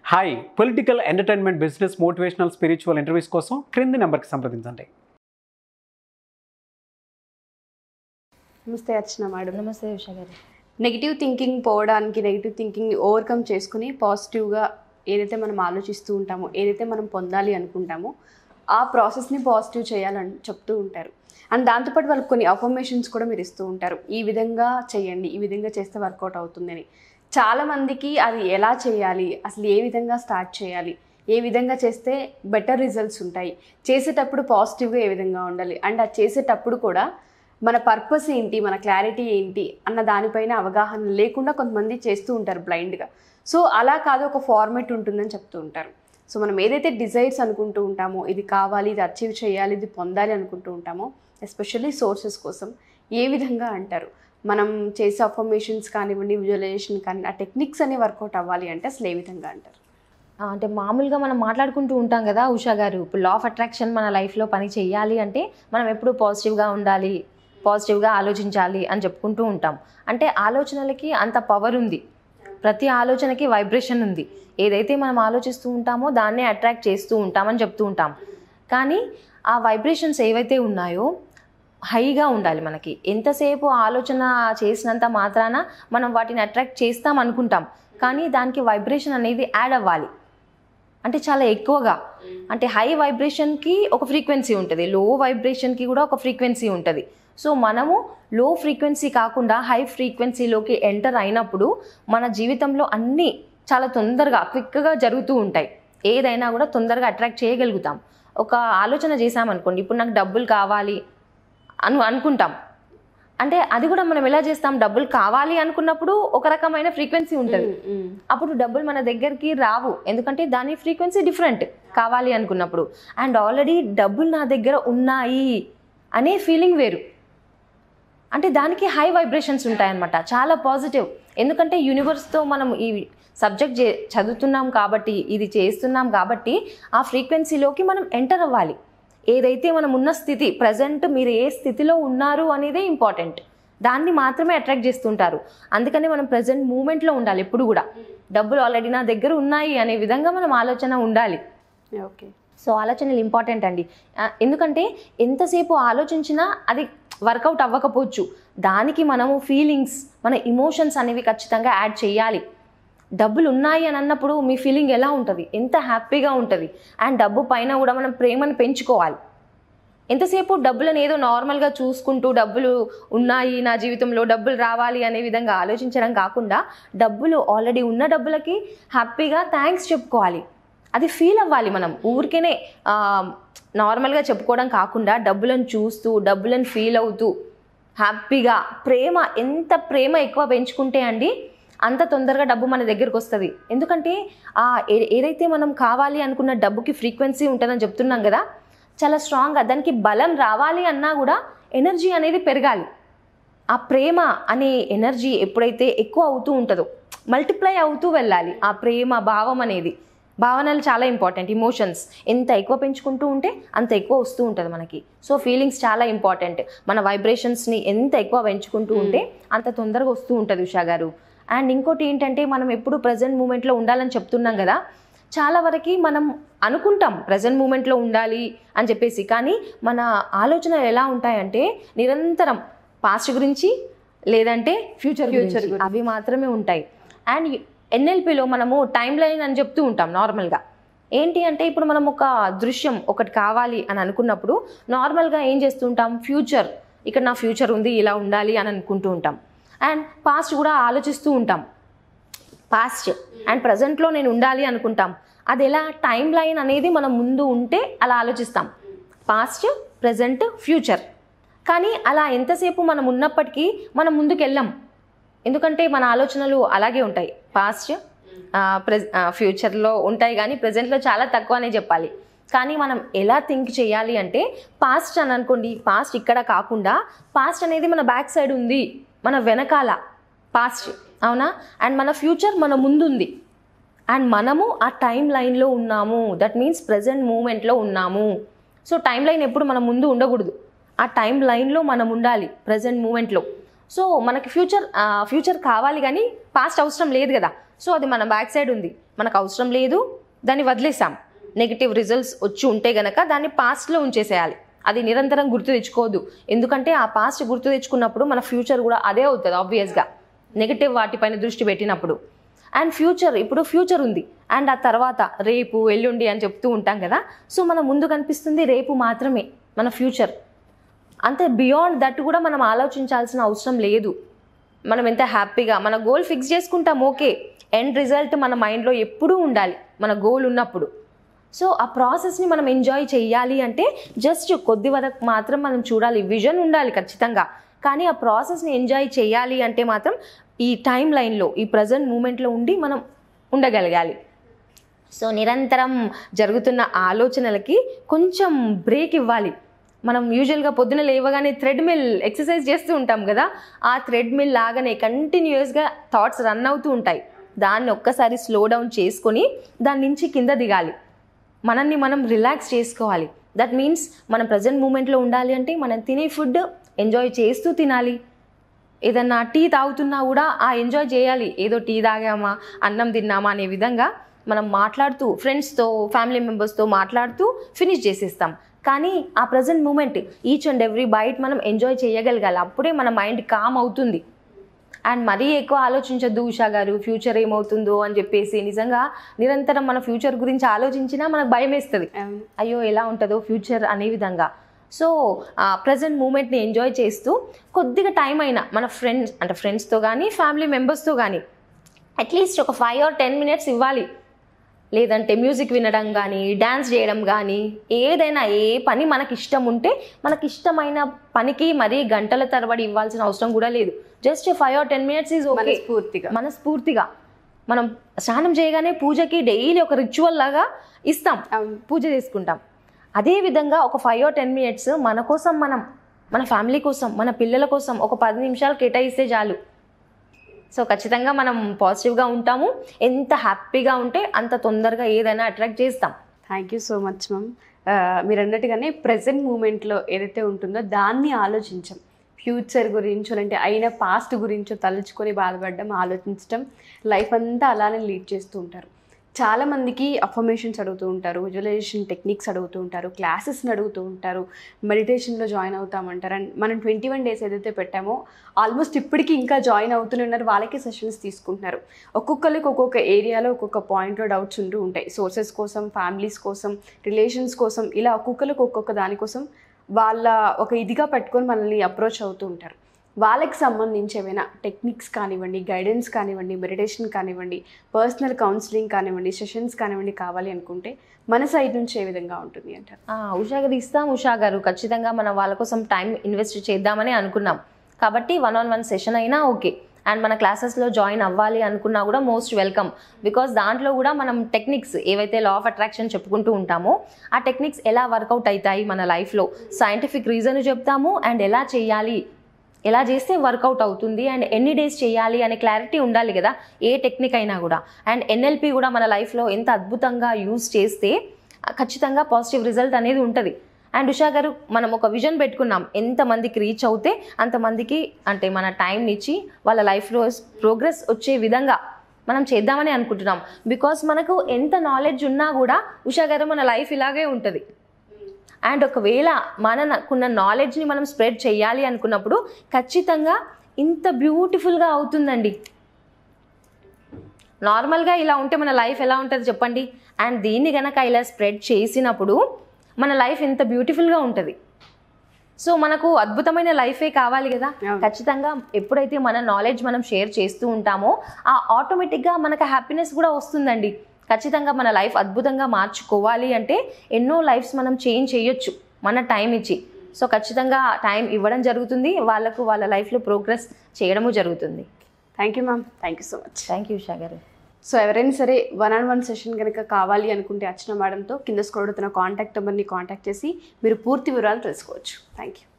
Hi political entertainment business motivational spiritual interviews కోసం క్రింది నెంబర్కి సంప్రదించండి నమస్తే అర్చన మేడం నమస్తే ఉషా గారు నెగిటివ్ థింకింగ్ పోవడానికి నెగిటివ్ థింకింగ్ని ఓవర్కమ్ చేసుకుని పాజిటివ్గా ఏదైతే మనం ఆలోచిస్తూ ఉంటామో ఏదైతే మనం పొందాలి అనుకుంటామో ఆ ప్రాసెస్ని పాజిటివ్ చేయాలని చెప్తూ ఉంటారు అండ్ దాంతోపాటు వాళ్ళకి కొన్ని అఫర్మేషన్స్ కూడా మీరు ఇస్తూ ఉంటారు ఈ విధంగా చేయండి ఈ విధంగా చేస్తే వర్కౌట్ అవుతుందని చాలామందికి అది ఎలా చేయాలి అసలు ఏ విధంగా స్టార్ట్ చేయాలి ఏ విధంగా చేస్తే బెటర్ రిజల్ట్స్ ఉంటాయి చేసేటప్పుడు పాజిటివ్గా ఏ విధంగా ఉండాలి అండ్ అది చేసేటప్పుడు కూడా మన పర్పస్ ఏంటి మన క్లారిటీ ఏంటి అన్న దానిపైన అవగాహన లేకుండా కొంతమంది చేస్తూ ఉంటారు బ్లైండ్గా సో అలా కాదు ఒక ఫార్మేట్ ఉంటుందని చెప్తూ ఉంటారు సో మనం ఏదైతే డిజైర్స్ అనుకుంటూ ఉంటామో ఇది కావాలి ఇది అచీవ్ చేయాలి ఇది పొందాలి అనుకుంటూ ఉంటామో ఎస్పెషల్లీ సోర్సెస్ కోసం ఏ విధంగా అంటారు మనం చేసే అఫర్మేషన్స్ కానివ్వండి విజువలైజేషన్ కానీ ఆ టెక్నిక్స్ అన్ని వర్కౌట్ అవ్వాలి అంటే అసలు ఏ విధంగా అంటారు ఆ, అంటే మామూలుగా మనం మాట్లాడుకుంటూ ఉంటాం కదా ఉషా గారు ఇప్పుడు లా ఆఫ్ అట్రాక్షన్ మన లైఫ్లో పని చేయాలి అంటే మనం ఎప్పుడు పాజిటివ్గా ఉండాలి పాజిటివ్గా ఆలోచించాలి అని చెప్పుకుంటూ ఉంటాం అంటే ఆలోచనలకి అంత పవర్ ఉంది ప్రతి ఆలోచనకి వైబ్రేషన్ ఉంది ఏదైతే మనం ఆలోచిస్తూ ఉంటామో దాన్నే అట్రాక్ట్ చేస్తూ ఉంటామని చెప్తూ ఉంటాం కానీ ఆ వైబ్రేషన్స్ ఏవైతే ఉన్నాయో హైగా ఉండాలి మనకి ఎంతసేపు ఆలోచన చేసినంత మాత్రాన మనం వాటిని అట్రాక్ట్ చేస్తాం అనుకుంటాం కానీ దానికి వైబ్రేషన్ అనేది యాడ్ అవ్వాలి అంటే చాలా ఎక్కువగా అంటే హై వైబ్రేషన్కి ఒక ఫ్రీక్వెన్సీ ఉంటుంది లో వైబ్రేషన్కి కూడా ఒక ఫ్రీక్వెన్సీ ఉంటుంది సో మనము లో ఫ్రీక్వెన్సీ కాకుండా హై ఫ్రీక్వెన్సీలోకి ఎంటర్ అయినప్పుడు మన జీవితంలో అన్నీ చాలా తొందరగా క్విక్గా జరుగుతూ ఉంటాయి ఏదైనా కూడా తొందరగా అట్రాక్ట్ చేయగలుగుతాం ఒక ఆలోచన చేసామనుకోండి ఇప్పుడు నాకు డబ్బులు కావాలి అను అనుకుంటాం అంటే అది కూడా మనం ఎలా చేస్తాం డబ్బులు కావాలి అనుకున్నప్పుడు ఒక రకమైన ఫ్రీక్వెన్సీ ఉంటుంది అప్పుడు డబ్బులు మన దగ్గరికి రావు ఎందుకంటే దాని ఫ్రీక్వెన్సీ డిఫరెంట్ కావాలి అనుకున్నప్పుడు అండ్ ఆల్రెడీ డబ్బులు నా దగ్గర ఉన్నాయి అనే ఫీలింగ్ వేరు అంటే దానికి హై వైబ్రేషన్స్ ఉంటాయన్నమాట చాలా పాజిటివ్ ఎందుకంటే యూనివర్స్తో మనం ఈ సబ్జెక్ట్ చే చదువుతున్నాం కాబట్టి ఇది చేస్తున్నాం కాబట్టి ఆ ఫ్రీక్వెన్సీలోకి మనం ఎంటర్ అవ్వాలి ఏదైతే మనం ఉన్న స్థితి ప్రజెంట్ మీరు ఏ స్థితిలో ఉన్నారు అనేదే ఇంపార్టెంట్ దాన్ని మాత్రమే అట్రాక్ట్ చేస్తుంటారు అందుకని మనం ప్రజెంట్ మూమెంట్లో ఉండాలి ఎప్పుడు కూడా డబ్బులు ఆల్రెడీ నా దగ్గర ఉన్నాయి అనే విధంగా మనం ఆలోచన ఉండాలి ఓకే సో ఆలోచనలు ఇంపార్టెంట్ అండి ఆ, ఎందుకంటే ఎంతసేపు ఆలోచించినా అది వర్కౌట్ అవ్వకపోవచ్చు దానికి మనము ఫీలింగ్స్ మన ఇమోషన్స్ అనేవి ఖచ్చితంగా యాడ్ చేయాలి డబ్బులు ఉన్నాయి అని అన్నప్పుడు మీ ఫీలింగ్ ఎలా ఉంటుంది ఎంత హ్యాపీగా ఉంటుంది అండ్ డబ్బు పైన కూడా మనం ప్రేమను పెంచుకోవాలి ఎంతసేపు డబ్బులను ఏదో నార్మల్గా చూసుకుంటూ డబ్బులు ఉన్నాయి నా జీవితంలో డబ్బులు రావాలి అనే విధంగా ఆలోచించడం కాకుండా డబ్బులు ఆల్రెడీ ఉన్న డబ్బులకి హ్యాపీగా థ్యాంక్స్ చెప్పుకోవాలి అది ఫీల్ అవ్వాలి మనం ఊరికేనే ఆ, నార్మల్గా చెప్పుకోవడం కాకుండా డబ్బులను చూస్తూ డబ్బులను ఫీల్ అవుతూ హ్యాపీగా ప్రేమ ఎంత ప్రేమ ఎక్కువ పెంచుకుంటే అండి అంత తొందరగా డబ్బు మన దగ్గరకు వస్తుంది ఎందుకంటే ఆ ఏ- ఏదైతే మనం కావాలి అనుకున్న డబ్బుకి ఫ్రీక్వెన్సీ ఉంటుందని చెప్తున్నాం కదా చాలా స్ట్రాంగ్గా దానికి బలం రావాలి అన్నా కూడా ఎనర్జీ అనేది పెరగాలి ఆ ప్రేమ అనే ఎనర్జీ ఎప్పుడైతే ఎక్కువ అవుతూ ఉంటుందో మల్టిప్లై అవుతూ వెళ్ళాలి ఆ ప్రేమ భావం అనేది భావనలు చాలా ఇంపార్టెంట్ ఇమోషన్స్ ఎంత ఎక్కువ పెంచుకుంటూ ఉంటే అంత ఎక్కువ వస్తూ ఉంటుంది మనకి సో ఫీలింగ్స్ చాలా ఇంపార్టెంట్ మన వైబ్రేషన్స్ని ఎంత ఎక్కువ పెంచుకుంటూ ఉంటే అంత తొందరగా వస్తూ ఉంటుంది ఉషా గారు అండ్ ఇంకోటి ఏంటంటే మనం ఎప్పుడు ప్రజెంట్ మూమెంట్లో ఉండాలని చెప్తున్నాం కదా చాలా వరకు మనం అనుకుంటాం ప్రజెంట్ మూమెంట్లో ఉండాలి అని చెప్పేసి కానీ మన ఆలోచనలు ఎలా ఉంటాయంటే నిరంతరం పాస్ట్ గురించి లేదంటే ఫ్యూచర్ Future ఫ్యూచర్ గురించి. అవి మాత్రమే ఉంటాయి అండ్ ఎన్ఎల్పిలో మనము టైం లైన్ అని చెప్తూ ఉంటాం నార్మల్గా ఏంటి అంటే ఇప్పుడు మనం ఒక దృశ్యం ఒకటి కావాలి అని అనుకున్నప్పుడు నార్మల్గా ఏం చేస్తుంటాం ఫ్యూచర్ ఇక్కడ నా ఫ్యూచర్ ఉంది ఇలా ఉండాలి అని అనుకుంటూ ఉంటాం అండ్ పాస్ట్ కూడా ఆలోచిస్తూ ఉంటాం పాస్ట్ అండ్ ప్రజెంట్లో నేను ఉండాలి అనుకుంటాం అది ఎలా టైం లైన్ అనేది మనం ముందు ఉంటే అలా ఆలోచిస్తాం పాస్ట్ ప్రజెంట్ ఫ్యూచర్ కానీ అలా ఎంతసేపు మనం ఉన్నప్పటికీ మనం ముందుకు వెళ్ళాం ఎందుకంటే మన ఆలోచనలు అలాగే ఉంటాయి పాస్ట్ ప్రెజ్ ఫ్యూచర్లో ఉంటాయి కానీ ప్రజెంట్లో చాలా తక్కువ అనే చెప్పాలి కానీ మనం ఎలా థింక్ చేయాలి అంటే పాస్ట్ అని అనుకోండి పాస్ట్ ఇక్కడ కాకుండా పాస్ట్ అనేది మన బ్యాక్ సైడ్ ఉంది మన వెనకాల పాస్ట్ అవునా అండ్ మన ఫ్యూచర్ మన ముందుంది అండ్ మనము ఆ టైం లైన్లో ఉన్నాము దట్ మీన్స్ ప్రజెంట్ మూమెంట్లో ఉన్నాము సో టైం లైన్ ఎప్పుడు మన ముందు ఉండకూడదు ఆ టైం లైన్లో మనం ఉండాలి ప్రజెంట్ మూమెంట్లో సో మనకి ఫ్యూచర్ ఫ్యూచర్ కావాలి కానీ పాస్ట్ అవసరం లేదు కదా సో అది మన బ్యాక్ సైడ్ ఉంది మనకు అవసరం లేదు దాన్ని వదిలేసాం నెగిటివ్ రిజల్ట్స్ వచ్చి ఉంటే గనక దాన్ని పాస్ట్లో ఉంచేసేయాలి అది నిరంతరం గుర్తు తెచ్చుకోవద్దు ఎందుకంటే ఆ పాస్ట్ గుర్తు తెచ్చుకున్నప్పుడు మన ఫ్యూచర్ కూడా అదే అవుతుంది ఆబ్వియస్గా నెగిటివ్ వాటిపైన దృష్టి పెట్టినప్పుడు అండ్ ఫ్యూచర్ ఇప్పుడు ఫ్యూచర్ ఉంది అండ్ ఆ తర్వాత రేపు ఎల్లుండి అని చెప్తూ ఉంటాం కదా సో మన ముందు కనిపిస్తుంది రేపు మాత్రమే మన ఫ్యూచర్ అంతే బియాండ్ దట్ కూడా మనం ఆలోచించాల్సిన అవసరం లేదు మనం ఎంత హ్యాపీగా మన గోల్ ఫిక్స్ చేసుకుంటాం ఓకే ఎండ్ రిజల్ట్ మన మైండ్లో ఎప్పుడూ ఉండాలి మన గోల్ ఉన్నప్పుడు సో ఆ ప్రాసెస్ని మనం ఎంజాయ్ చేయాలి అంటే జస్ట్ కొద్ది వరకు మాత్రం మనం చూడాలి విజన్ ఉండాలి ఖచ్చితంగా కానీ ఆ ప్రాసెస్ని ఎంజాయ్ చేయాలి అంటే మాత్రం ఈ టైం లైన్లో ఈ ప్రజెంట్ మూమెంట్లో ఉండి మనం ఉండగలగాలి సో నిరంతరం జరుగుతున్న ఆలోచనలకి కొంచెం బ్రేక్ ఇవ్వాలి మనం యూజువల్గా పొద్దున లేవగానే థ్రెడ్ మిల్ ఎక్సర్సైజ్ చేస్తూ ఉంటాం కదా ఆ థ్రెడ్ మిల్ లాగానే కంటిన్యూస్గా థాట్స్ రన్ అవుతూ ఉంటాయి దాన్ని ఒక్కసారి స్లో డౌన్ చేసుకొని దాని నుంచి కింద దిగాలి మనల్ని మనం రిలాక్స్ చేసుకోవాలి దట్ మీన్స్ మనం ప్రజెంట్ మూమెంట్లో ఉండాలి అంటే మనం తినే ఫుడ్ ఎంజాయ్ చేస్తూ తినాలి ఏదన్నా టీ తాగుతున్నా కూడా ఆ ఎంజాయ్ చేయాలి ఏదో టీ తాగామా అన్నం తిన్నామా అనే విధంగా మనం మాట్లాడుతూ ఫ్రెండ్స్తో ఫ్యామిలీ మెంబర్స్తో మాట్లాడుతూ ఫినిష్ చేసేస్తాం కానీ ఆ present moment each and every bite మనం ఎంజాయ్ చేయగలగాలి అప్పుడే మన మైండ్ కామ్ అవుతుంది అండ్ మరీ ఎక్కువ ఆలోచించొద్దు ఉషా గారు ఫ్యూచర్ ఏమవుతుందో అని చెప్పేసి నిజంగా నిరంతరం మన ఫ్యూచర్ గురించి ఆలోచించినా మనకు భయం వేస్తుంది అవును. అయ్యో ఎలా ఉంటుందో ఫ్యూచర్ అనే విధంగా సో ప్రజెంట్ మూమెంట్ని ఎంజాయ్ చేస్తూ కొద్దిగా టైం అయినా మన ఫ్రెండ్స్ అంటే ఫ్రెండ్స్తో కానీ ఫ్యామిలీ మెంబర్స్తో కానీ అట్లీస్ట్ ఒక ఫైవ్ ఆర్ టెన్ మినిట్స్ ఇవ్వాలి లేదంటే మ్యూజిక్ వినడం కానీ డ్యాన్స్ చేయడం కానీ ఏదైనా ఏ పని మనకి ఇష్టం ఉంటే మనకి ఇష్టమైన పనికి మరీ గంటల తరబడి ఇవ్వాల్సిన అవసరం కూడా లేదు just five or ten minutes is okay మనస్ఫూర్తిగా మనస్ఫూర్తిగా మనం స్నానం చేయగానే పూజకి డైలీ ఒక రిచువల్ లాగా ఇస్తాం అవును. పూజ చేసుకుంటాం అదే విధంగా ఒక ఫైవ్ ఆర్ టెన్ మినిట్స్ మన కోసం మనం మన ఫ్యామిలీ కోసం మన పిల్లల కోసం ఒక పది నిమిషాలు కేటాయిస్తే చాలు సో ఖచ్చితంగా మనం పాజిటివ్గా ఉంటాము ఎంత హ్యాపీగా ఉంటే అంత తొందరగా ఏదైనా అట్రాక్ట్ చేస్తాం thank you so much ma'am మీరు అన్నట్టుగానే ప్రజెంట్ మూమెంట్లో ఏదైతే ఉంటుందో దాన్ని ఆలోచించం ఫ్యూచర్ గురించో అంటే అయిన పాస్ట్ గురించో తలుచుకొని బాధపడడం ఆలోచించడం లైఫ్ అంతా అలానే లీడ్ చేస్తూ ఉంటారు చాలామందికి అఫర్మేషన్స్ అడుగుతూ ఉంటారు విజువలైజేషన్ టెక్నిక్స్ అడుగుతూ ఉంటారు క్లాసెస్ని అడుగుతూ ఉంటారు మెడిటేషన్లో జాయిన్ అవుతామంటారు అండ్ మనం ట్వంటీ వన్ డేస్ ఏదైతే పెట్టామో ఆల్మోస్ట్ ఇప్పటికీ ఇంకా జాయిన్ అవుతూనే ఉన్నారు వాళ్ళకే సెషన్స్ తీసుకుంటున్నారు ఒక్కొక్కరికి ఒక్కొక్క ఏరియాలో ఒక్కొక్క పాయింట్లో డౌట్స్ ఉంటూ ఉంటాయి సోర్సెస్ కోసం ఫ్యామిలీస్ కోసం రిలేషన్స్ కోసం ఇలా ఒక్కొక్కరికి ఒక్కొక్క దానికోసం వాళ్ళ ఒక ఇదిగా పెట్టుకొని మనల్ని అప్రోచ్ అవుతూ ఉంటారు వాళ్ళకి సంబంధించి ఏమైనా టెక్నిక్స్ కానివ్వండి గైడెన్స్ కానివ్వండి మెడిటేషన్ కానివ్వండి పర్సనల్ కౌన్సిలింగ్ కానివ్వండి సెషన్స్ కానివ్వండి కావాలి అనుకుంటే మన సైడ్ నుంచి ఏ విధంగా ఉంటుంది అంటారు ఆ, ఉషా గారు ఇస్తాం ఉషా గారు ఖచ్చితంగా మనం వాళ్ళ కోసం టైం ఇన్వెస్ట్ చేద్దామని అనుకున్నాం కాబట్టి వన్ ఆన్ వన్ సెషన్ అయినా ఓకే అండ్ మన క్లాసెస్లో జాయిన్ అవ్వాలి అనుకున్నా కూడా మోస్ట్ వెల్కమ్ బికాస్ దాంట్లో కూడా మనం టెక్నిక్స్ ఏవైతే లా ఆఫ్ అట్రాక్షన్ చెప్పుకుంటూ ఉంటామో ఆ టెక్నిక్స్ ఎలా వర్కౌట్ అవుతాయి మన లైఫ్లో సైంటిఫిక్ రీజన్ చెప్తాము అండ్ ఎలా చేయాలి ఎలా చేస్తే వర్కౌట్ అవుతుంది అండ్ ఎన్ని డేస్ చేయాలి అనే క్లారిటీ ఉండాలి కదా ఏ టెక్నిక్ అయినా కూడా అండ్ ఎన్ఎల్పి కూడా మన లైఫ్లో ఎంత అద్భుతంగా యూజ్ చేస్తే ఆ, ఖచ్చితంగా పాజిటివ్ రిజల్ట్ అనేది ఉంటుంది అండ్ ఉషా గారు మనం ఒక విజన్ పెట్టుకున్నాం ఎంతమందికి రీచ్ అవుతే అంతమందికి అంటే మన టైం ఇచ్చి వాళ్ళ లైఫ్లో ప్రోగ్రెస్ వచ్చే విధంగా మనం చేద్దామని అనుకుంటున్నాం బికాస్ మనకు ఎంత నాలెడ్జ్ ఉన్నా కూడా ఉషా గారు మన లైఫ్ ఇలాగే ఉంటుంది అండ్ ఒకవేళ మనకున్న నాలెడ్జ్ని మనం స్ప్రెడ్ చేయాలి అనుకున్నప్పుడు ఖచ్చితంగా ఇంత బ్యూటిఫుల్గా అవుతుందండి నార్మల్గా ఇలా ఉంటే మన లైఫ్ ఎలా ఉంటుంది చెప్పండి అండ్ దీన్ని గనక ఇలా స్ప్రెడ్ చేసినప్పుడు మన లైఫ్ ఎంత బ్యూటిఫుల్గా ఉంటుంది సో మనకు అద్భుతమైన లైఫే కావాలి కదా అవును. ఖచ్చితంగా ఎప్పుడైతే మన నాలెడ్జ్ మనం షేర్ చేస్తూ ఉంటామో ఆ ఆటోమేటిక్గా మనకు హ్యాపీనెస్ కూడా వస్తుందండి ఖచ్చితంగా మన లైఫ్ అద్భుతంగా మార్చుకోవాలి అంటే ఎన్నో లైఫ్స్ మనం చేంజ్ చేయొచ్చు మన టైం ఇచ్చి సో ఖచ్చితంగా టైం ఇవ్వడం జరుగుతుంది వాళ్ళకు వాళ్ళ లైఫ్లో ప్రోగ్రెస్ చేయడము జరుగుతుంది thank you ma'am thank you so much thank you Usha garu so ఎవరైనా సరే వన్ ఆన్ వన్ సెషన్ కనుక కావాలి అనుకుంటే అర్చన మేడంతో కింద స్క్రోడ్ అవుతున్న కాంటాక్ట్ నెంబర్ని కాంటాక్ట్ చేసి మీరు పూర్తి వివరాలు తెలుసుకోవచ్చు థ్యాంక్ యూ